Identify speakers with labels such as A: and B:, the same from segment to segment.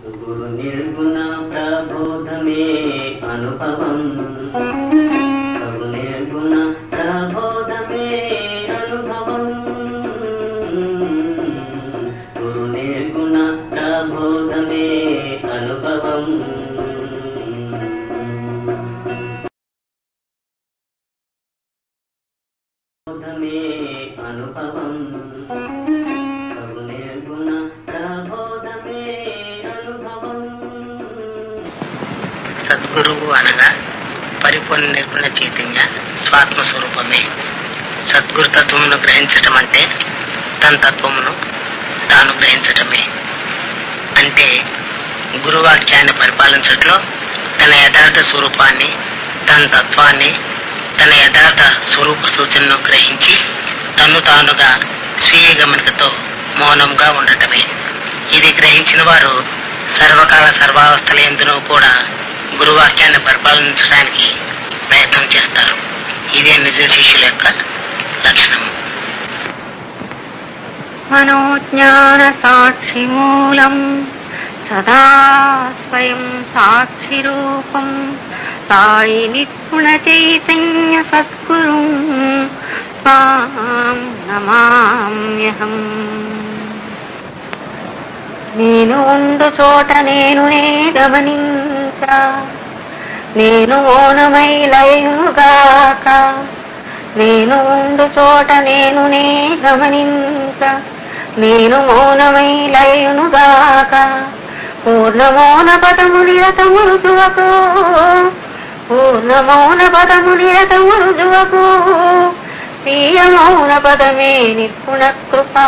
A: గురు నిర్గుణ ప్రబోధమే అనుభవం గురు నిర్గుణ ప్రబోధమే అనుభవం గురు నిర్గుణ ప్రబోధమే అనుభవం బోధమే అనుభవం గురు నిర్గుణ ప్రబోధమే అనుభవం
B: సద్గురువు అనగా పరిపూర్ణ నిర్గుణ చైతన్య స్వాత్మ స్వరూపమే సద్గురు తత్వమును గ్రహించటం అంటే తన తత్వమును తాను గ్రహించటమే అంటే గురువాక్యాన్ని పరిపాలించట్లో తన యథార్థ స్వరూపాన్ని తన తత్వాన్ని తన యథార్థ స్వరూప సూచనను గ్రహించి తను తానుగా స్వీయ గమనికతో మౌనంగా ఉండటమే ఇది గ్రహించిన వారు సర్వకాల సర్వావస్థల ఎందునూ కూడా గురువాక్యాన్ని పరిపాలించడానికి ప్రయత్నం చేస్తారు ఇదే నిజ శిష్యుల యొక్క లక్షణం
C: మనోజ్ఞాన సాక్షిమూలం సదా స్వయం సాక్షిరూపం సాయి నిపుణ చైతన్య సద్గురు స్వాం నమామ్యహం నేను ఉండు చోట నేనునే గమనించ నేను మౌనమై లయుగాక నేను ఉండు చోట నేనునే గమనించ నేను మౌనమై లయునుగాక పూర్ణమౌన పదము నిరతములు జువకు పూర్ణమౌన పదము నిరతములు జువకు ప్రియ మౌన పదమే నిపుణ కృపా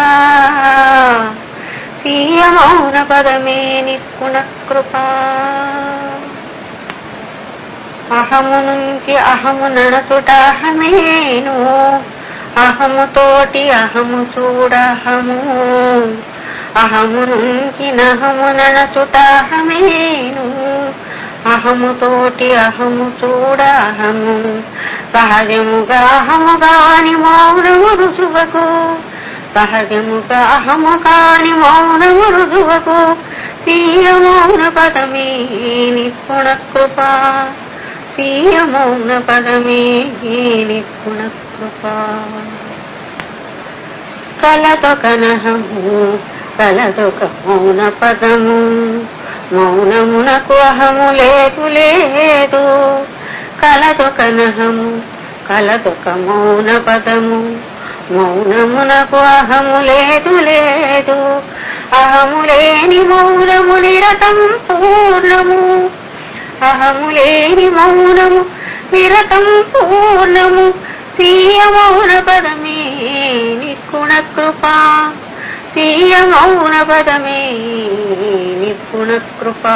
C: ప్రియ మౌన పదమే నిపుణ కృపా అహము నుంచి అహము నడచుట అహమేను అహము తోటి అహము చూడహము అహము నుంచి నహము నడచుట అహమేను అహము తోటి అహము చూడహము సహజముగా అహము కాని మౌనము రుజువకు సహజముగా అహము కాని మౌనము రుజువకు తీయ మౌన పదమే నిపుణ కృపా తీయ మౌన పదమే నిపుణ కృపా కలదొక నహము కలదొక మౌన పదము మౌనమునకు అహము లేదు లేదు కలదొక నహము కలదొక మౌన పదము మౌనమునకు అహము లేదు లేదు అహము లేని మౌనము నిరతం పూర్ణము అహము లేని మౌనము నిరతం పూర్ణము తీయ మౌన పదమే నిపుణ కృపా తీయ మౌన పదమే నిపుణ కృపా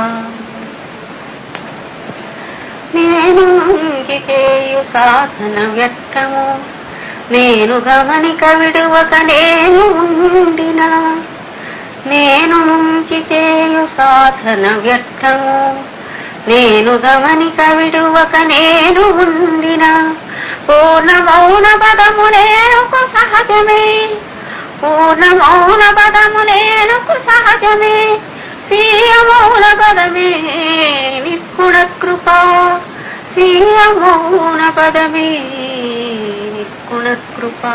C: నేను చేయు సాధన వ్యక్తము నేను గమనిక విడువక నేను ఉండిన నేను నుంచి చేయు సాధన వ్యక్తము నేను గమనిక విడువక నేను ఉండిన పూర్ణ మౌన పదము నేనుకు సహజమే పూర్ణ మౌన పదము నేనుకు సహజమే ప్రియ మౌన పదమే నిపుణ కృపా ప్రియ మౌన పదమే నిపుణ కృపా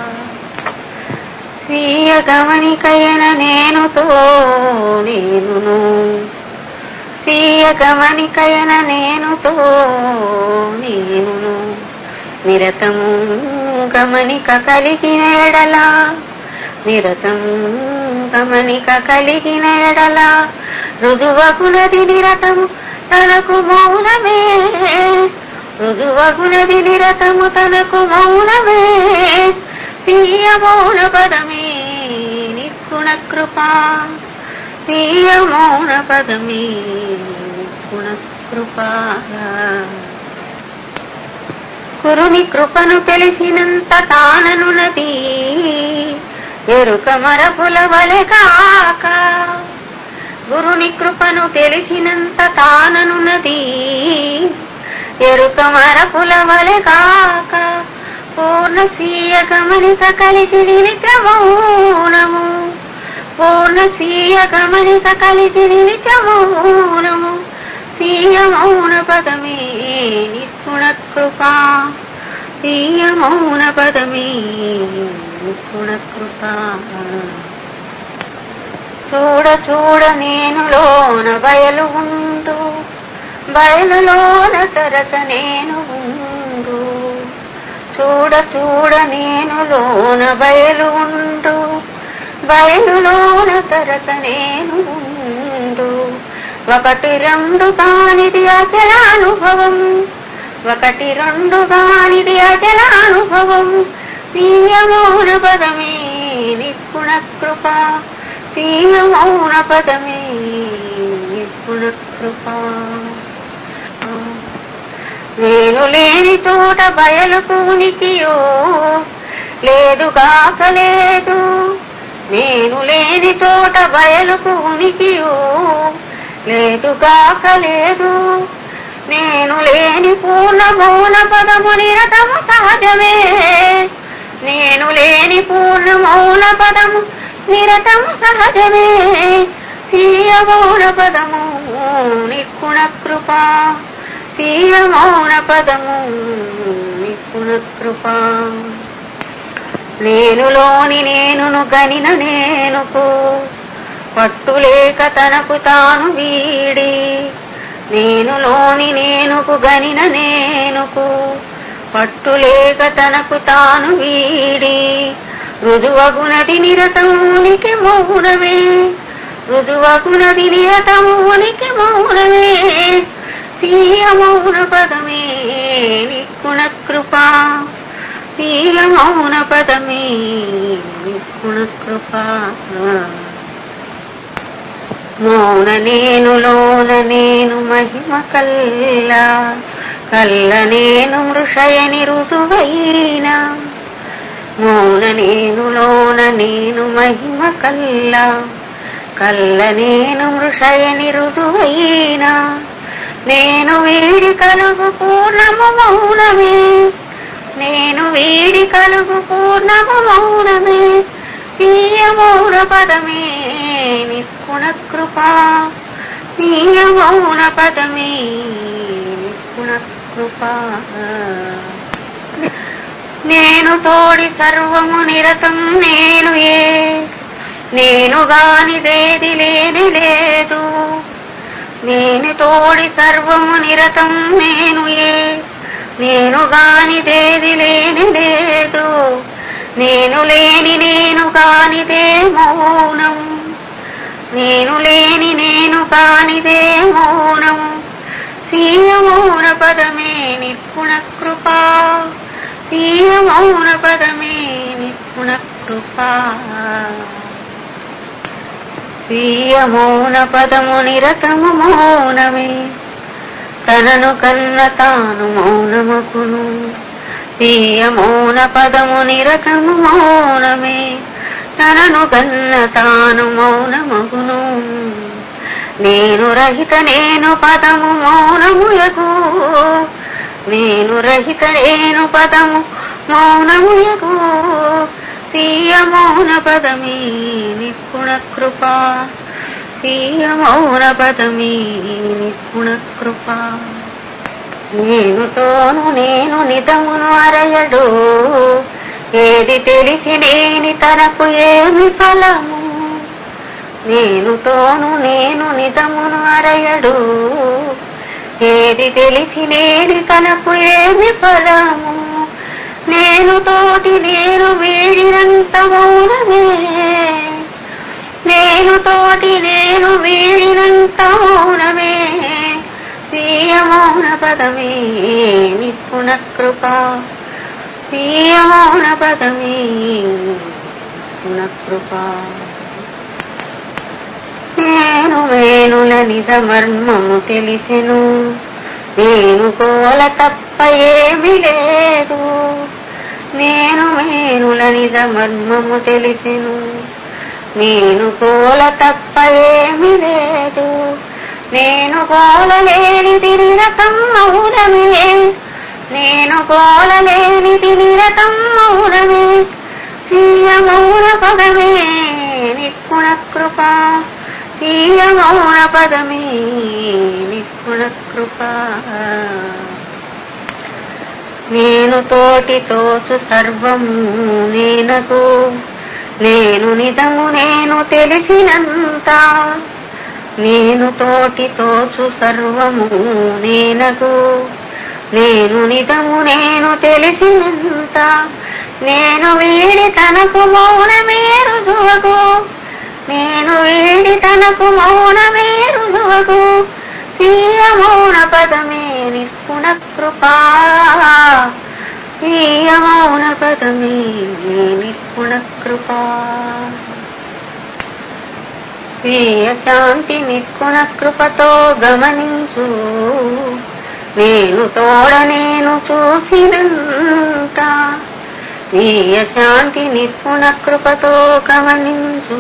C: స్వీయ గమనికయన నేనుతో నేనును స్వీయ గమనికయన నేనుతో నేనును నిరతము గమనిక కలిగిన ఎడల నిరతము గమనిక కలిగిన ఎడల రుజువగునది నిరతము తనకు మౌనమే రుజువగునది నిరతము తనకు మౌనమే ప్రియ మౌన పదమే నిపుణ కృపా ప్రియ మౌన పదమే నిపుణ కృపా కురుని కృపను తెలిసినంత తాననున్నది ఎరుక మరపుల వలె కాక గురుని కృపను తెలిసినంత తాననున్నది ఎరుక మరపుల వలె కాక పూర్ణ స్వీయ గమనిక కలిసి నిత్య మౌనము పూర్ణ స్వీయ గమనిక కలిసి నిలిచమౌనము స్వీయ మౌన పదమే నిపుణ కృపా స్వీయ మౌన పదమే నిపుణ కృపా చూడ చూడ నేను లోన బయలు ఉండు బయలులోన తరత నేను ఉండు చూడ చూడ నేను లోన బయలు ఉండు బయలులోన తరత నేను ఉండు ఒకటి రెండు కానిది అచల అనుభవం ఒకటి రెండు కానిది అచల అనుభవం నీయ మౌన పదమే నిపుణ కృప నీయ మౌన పదమే నిపుణ కృప నేను లేని చోట బయలుకు ఉనికియో లేదు కాక లేదు నేను లేని చోట బయలుకు ఉనికియో లేదు కాక లేదు నేను లేని పూర్ణ మౌన పదము నిరతము సహజమే నేను లేని పూర్ణ మౌన పదము నిరతము సహజమే సీయ మౌన పదము నిక్కుణ కృప సీయ మౌన పదము నిక్కుణ కృప నేనులోని నేనును గనిన నేనుకు పట్టులేక తనకు తాను వీడి నేనులోని నేనుకు గనిన నేనుకు పట్టులేక తనకు తాను వీడి రుజువగునది నిరతమునికి మౌనమే రుజువగునది నిరతమునికి మౌనమే తీయ మౌన పదమే నిక్కుణ కృపా తీయ మౌన పదమే నిక్కుణ కృపా మౌన నేనులోన నేను మహిమ కల్లా కల్ల నేను మృషయని రుజువైన మౌన నేనులోన నేను మహిమ కల్లా కల్ల నేను మృషయని రుజువైన నేను వీడి కలుగు పూర్ణము మౌనమే నేను వీడి కలుగు పూర్ణము మౌనమే తీయ మౌన పదమే నిపుణ కృపా తీయ మౌన పదమే నిపుణ కృపా నేను తోడి సర్వము నిరతం నేను ఏ నేను గానిదేది లేని లేదు నేను తోడి సర్వము నిరతం నేను ఏ నేను గానిదేది లేని లేదు నేను లేని నేను కానిదే మౌనం నేను లేని నేను కానిదే మౌనం సీయ మౌన పదమే నిపుణ కృపా సీయ మౌన పదమే నిపుణ కృపా సీయ మౌన పదము నిరతము మౌనమే తనను కన్న తాను మౌనమకును తీయ మౌన పదము నిరతము మౌనమే తనను కన్న తాను మౌనమగును నేను రహిత నేను పదము మౌనము యగు నేను రహిత నేను పదము మౌనము యగు తీయ మౌన పదమీ నిపుణ కృపా తీయ మౌన పదమీ నిపుణ కృపా నేను తోను నేను నిజమును అరయడు ఏది తెలిసి లేని తనకు ఏమి ఫలము నేను తోను నేను నిజమును అరయడు ఏది తెలిసి లేని తనకు ఏమి ఫలము నేను తోటి నేను వీడినంత మౌనమే నేను తోటి నేను వీడినంత మౌనమే ప్రియ మౌన పదమే నిపుణ కృపా ప్రియ మౌన పదమే నిపుణ కృపా నేను వేణుల నిజ మర్మము తెలిసెను నేను కోల తప్ప ఏమి లేదు నేను మేనుల నిజ మర్మము తెలిసెను నేను కోల తప్ప ఏమి లేదు నేను కోలలేని తిరిరకం మౌనమే నేను కోలలేని తిరిరకం మౌనమే ప్రియ మౌన పదమే నిపుణ కృపా స్వీయ మౌన పదమే నిపుణ కృప నేను తోటి తోచు సర్వము నేనకు నేను నిజము నేను తెలిసినంత నేను తోటి తోచు సర్వము నేనకు నేను నిజము నేను తెలిసినంత నేను వీడి తనకు మౌనమేరు రుజువకు నేను వీడి తనకు మౌనమేరు రుజువకు స్వీయ మౌన పదమే నిపుణ కృపా స్వీయ మౌన పదమే నిపుణ కృపా స్వీయ శాంతి నిపుణ కృపతో గమనించు నేను తోడ నేను చూసినంత స్వీయ శాంతి నిపుణ కృపతో గమనించు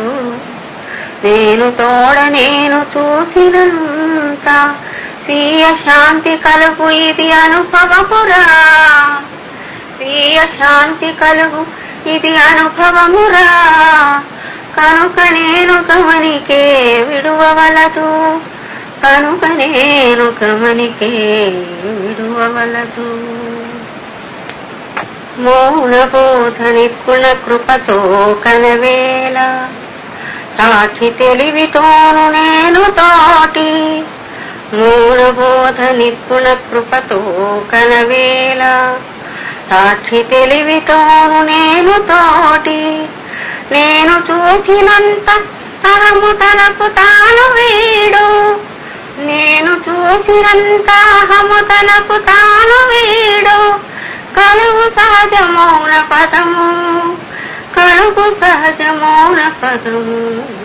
C: నేను తోడ నేను చూసినంత స్వీయ శాంతి కలుగు ఇది అనుభవమురా స్వీయ శాంతి కలుగు ఇది అనుభవమురా కనుక నేను గమనికే విడువవలదు కనుక నేను గమనికే విడువవలదు మౌన బోధ నిపుణ కృపతో కనవేళ సాక్షి తెలివితోను నేను తోటి మూల బోధ నిపుణ కృపతో కనవేళ సాక్షి తెలివితోను నేను తోటి నేను చూసినంత తనము తనకు తాను వీడు నేను చూసినంత అహము తనకు తాను వీడు కలుగు సహజ మౌన పదము కలుగు సహజ మౌన పదము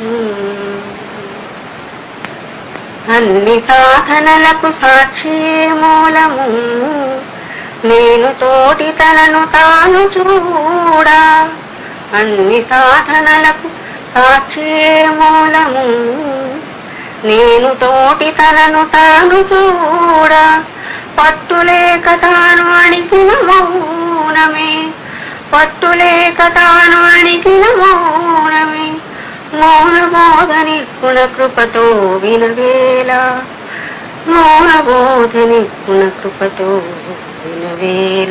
C: అన్ని సాధనలకు సాక్షి మూలము నేను తోటి తనను తాను చూడా అన్ని సాధనలకు సాక్షి మూలము నేను తోటి తనను తాను చూడా పట్టులేక తాను అణిచిన మౌనమే పట్టులేక తాను అణిచిన మౌనమే మౌన బోధ నిపుణ కృపతో వినవేళ మౌన బోధ నిపుణ కృపతో వినవేళ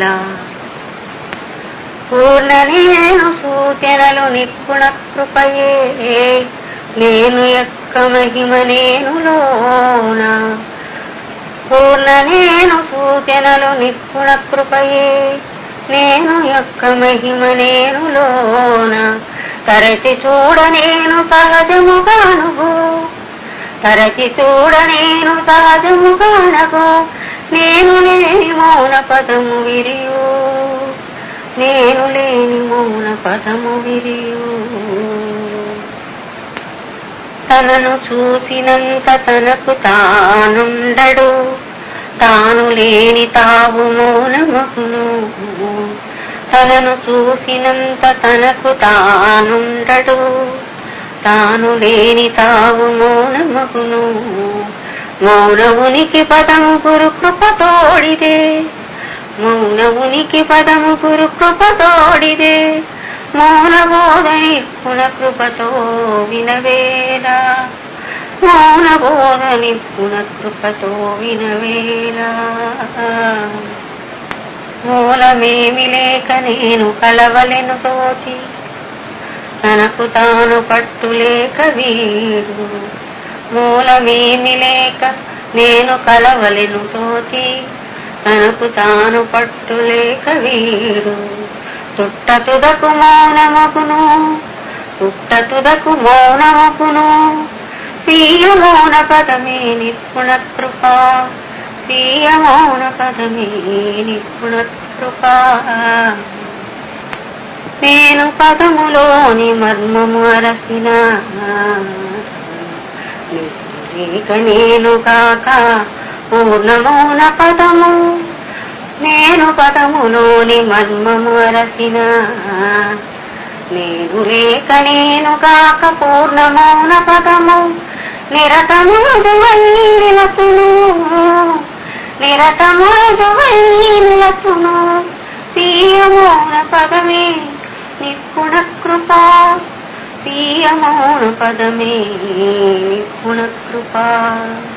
C: పూర్ణ నేను సూచనలు నిపుణ కృపయే నేను యొక్క మహిమ నేను లోన పూర్ణ నేను సూచనలు నిపుణ కృపయే నేను యొక్క మహిమ నేను లోన తరచి చూడ నేను సహజముగానుగు తరచి చూడ నేను సహజముగానగు నేను లేని మౌన పదము విరియు నేను లేని మౌన పదము విరియు తనను చూసినంత తనకు తానుండడు తాను లేని తావు మౌనమగును తనను చూసినంత తనకు తానుండడు తాను లేని తావు మౌనమగును మౌన ఉనికి పదము గురు కృపతోడిదే మౌన ఉనికి పదము గురు కృపతోడిదే మౌన బోధని పున కృపతో వినవేలా మౌన బోధని పున కృపతో వినవేలా మూలమేమి లేక నేను కలవలెను తోచి తనకు తాను పట్టులేక వీడు మూలమేమి లేక నేను కలవలెను తోచి తనకు తాను పట్టులేక వీడు తుట్ట తుదకు మౌనమగును తుట్ట తుదకు మౌనమగును ప్రియ మౌన పదమే నిపుణ కృప ప్రియ మౌన పదమే నిపుణ కృప నేను పదములోని మర్మము అరసిన లేక నేను కాక పూర్ణమౌన పదము నేను పదములోని మర్మము అరసిన నేను లేక నేను కాక పూర్ణమౌన పదము నిరతముదు నిలతును నిరతముదు నిలతును ప్రియమౌన పదమే నిపుణ కృప ప్రియమౌన పదమే నిపుణ స్వాహ